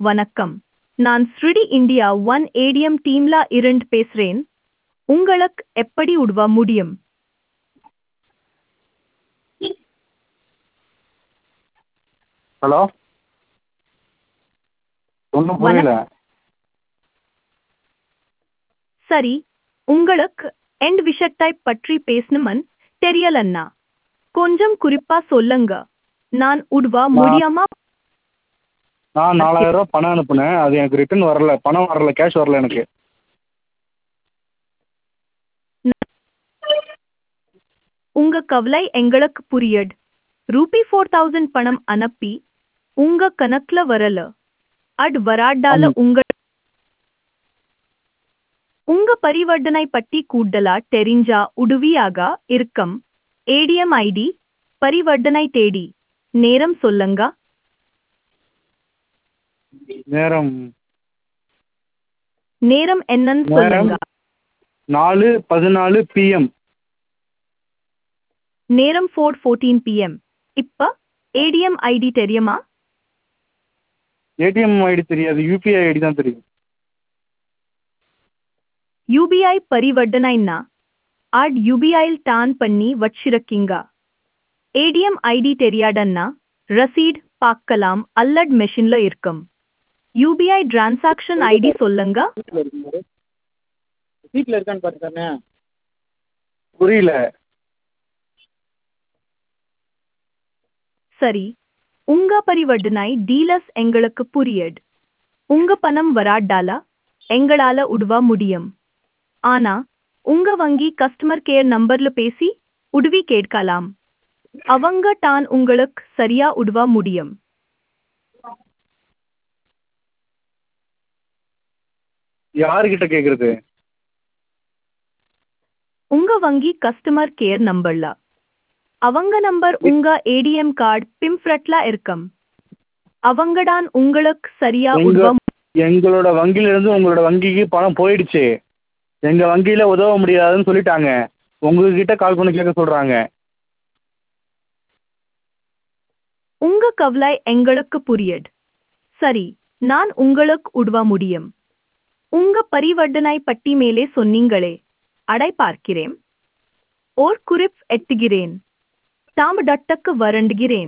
வணக்கம் நான் ஸ்ருடி இந்தியா ஒன் ஏடிஎம் டீம்ல இருந்து பேசுறேன் உங்களுக்கு எப்படி உதவ முடியும் ஹலோ ஒன்றும் புரியல சரி உங்களுக்கு எண்ட் விஷயத்தை பற்றி பேசணுமன் தெரியலன்னா கொஞ்சம் குறிப்பா சொல்லுங்க நான் உதவ முடியுமா நான் நாலாயிரம் ரூபா பணம் அனுப்புனேன் அது எனக்கு ரிட்டர்ன் வரல பணம் வரல கேஷ் வரல எனக்கு உங்க கவலை எங்களுக்கு புரியுது ரூபி ஃபோர் தௌசண்ட் பணம் அனுப்பி உங்க கணக்குல வரல அட் வராட்டால ஆமா. உங்க உங்க பரிவர்த்தனை பற்றி கூடுதலா தெரிஞ்சா உதவியாக இருக்கும் ஏடிஎம் ஐடி பரிவர்த்தனை தேடி நேரம் சொல்லுங்க நேரம் நேரம் என்னன்னு நேரம்? சொல்லுங்க நாலு பதினாலு பிஎம் நேரம் ஃபோர் ஃபோர்டீன் பிஎம் இப்ப ஏடிஎம் ஐடி தெரியுமா ஏடிஎம் ஐடி தெரியாது யூபிஐ ஐடி தான் தெரியும் யூபிஐ பரிவர்த்தனைன்னா ஆட் யூபிஐயில் டான் பண்ணி வச்சிருக்கீங்க ஏடிஎம் ஐடி தெரியாடன்னா ரசீட் பார்க்கலாம் அல்லட் மெஷின்ல இருக்கும் யூபிஐ டிரான்சாக்ஷன் ஐடி சொல்லுங்க வீட்டில் இருக்கான்னு பாரு கண்ணு புரியல சரி உங்க பரிவர்த்தனை டீலர்ஸ் எங்களுக்கு புரியுது உங்க பணம் வராட்டால எங்களால உதவ முடியும் ஆனா உங்க வங்கி கஸ்டமர் கேர் நம்பர்ல பேசி உதவி கேட்கலாம் அவங்க தான் உங்களுக்கு சரியா உதவ முடியும் யாருக்கிட்ட கேட்குறது உங்க வங்கி கஸ்டமர் கேர் நம்பர்ல அவங்க நம்பர் உங்க ஏடிஎம் கார்டு பிம்ஃப்ரட்ல இருக்கும் அவங்க தான் உங்களுக்கு சரியா எங்க உதவ எங்களோட வங்கியிலேருந்து உங்களோட வங்கிக்கு பணம் போயிடுச்சு எங்கள் வங்கியில் உதவ முடியாதுன்னு சொல்லிட்டாங்க உங்ககிட்ட கால் பண்ணி கேட்க சொல்கிறாங்க உங்க கவலை எங்களுக்கு புரியுது சரி நான் உங்களுக்கு உதவ முடியும் உங்க பரிவர்த்தனை பட்டி மேலே சொன்னீங்களே அடை பார்க்கிறேன் ஓர் குறிப் எட்டுகிறேன் தாம் டட்டக்கு வரண்டுகிறேன்